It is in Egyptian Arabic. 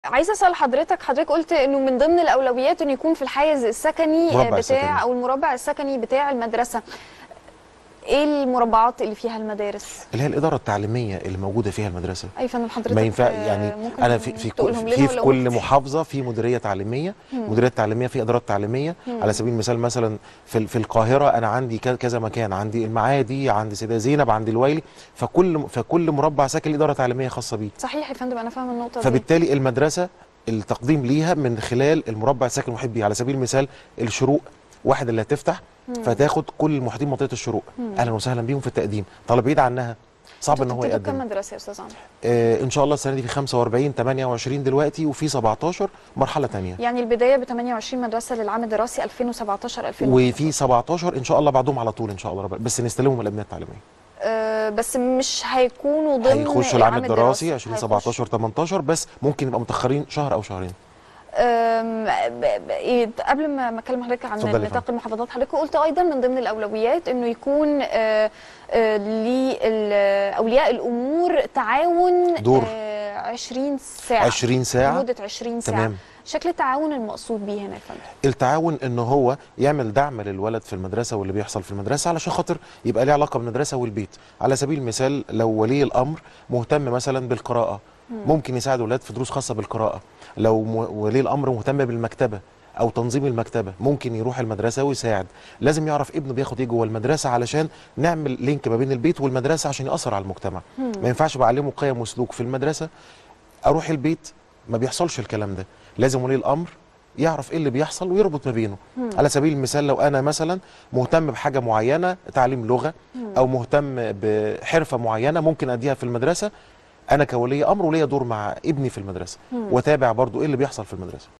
عايزه اسال حضرتك حضرتك قلت انه من ضمن الاولويات انه يكون في الحيز السكني مربع بتاع السكني. او المربع السكني بتاع المدرسه ايه المربعات اللي فيها المدارس اللي هي الاداره التعليميه اللي موجوده فيها المدرسه اي فندم حضرتك ما ينفع آه، يعني ممكن انا في في كل تقولهم لنا في, في ولو كل قلت. محافظه في مديريه تعليميه مديريه تعليميه في ادارات تعليميه على سبيل المثال مثلا في ال- في القاهره انا عندي ك- كذا مكان عندي المعادي عندي سيده زينب عندي الويلي فكل فكل مربع ساكن له اداره تعليميه خاصه بيه صحيح يا فندم انا فاهمه النقطه دي فبالتالي المدرسه التقديم ليها من خلال المربع الساكن المحيط بيه على سبيل المثال الشروق واحد اللي هتفتح فتاخد كل المحيطين منطقه الشروق اهلا وسهلا بيهم في التقديم طالب بعيد عنها صعب ان هو انتوا بتبتدوا يقدم كام مدرسه يا استاذ عمرو آه ان شاء الله السنه دي في 45 28 دلوقتي وفي 17 مرحله تانية يعني البدايه ب 28 مدرسه للعام الدراسي 2017 2000 وفي 17 ان شاء الله بعدهم على طول ان شاء الله رب بس نستلمهم الابنيه التعليميه آه بس مش هيكونوا ضمن هيخشوا العام الدراسي هيخش- 2017 18 بس ممكن يبقى متاخرين شهر او شهرين أم، ب- ب- إيه، قبل ما ما اكلم حضرتك عن اتفضلي يا نطاق فندم. المحافظات حضرتك قلت ايضا من ضمن الاولويات انه يكون آه، آه، لاولياء الامور تعاون دور. آه، 20 ساعه 20 ساعه لمده 20 ساعه تمام. شكل التعاون المقصود بيه هنا يا فندم التعاون ان هو يعمل دعم للولد في المدرسه واللي بيحصل في المدرسه علشان خاطر يبقى ليه علاقه بالمدرسه والبيت على سبيل المثال لو ولي الامر مهتم مثلا بالقراءه ممكن يساعد الولاد في دروس خاصه بالقراءه لو م- ولي الامر مهتم بالمكتبه او تنظيم المكتبه ممكن يروح المدرسه ويساعد لازم يعرف ابنه بياخد ايه جوه المدرسه علشان نعمل لينك ما بين البيت والمدرسه عشان ياثر على المجتمع ما ينفعش بعلمه قيم وسلوك في المدرسه اروح البيت ما بيحصلش الكلام ده لازم ولي الامر يعرف ايه اللي بيحصل ويربط ما بينه على سبيل المثال لو انا مثلا مهتم بحاجه معينه تعليم لغه او مهتم بحرفه معينه ممكن اديها في المدرسه انا كولي امر وليا دور مع ابني في المدرسه واتابع برضو ايه اللي بيحصل في المدرسه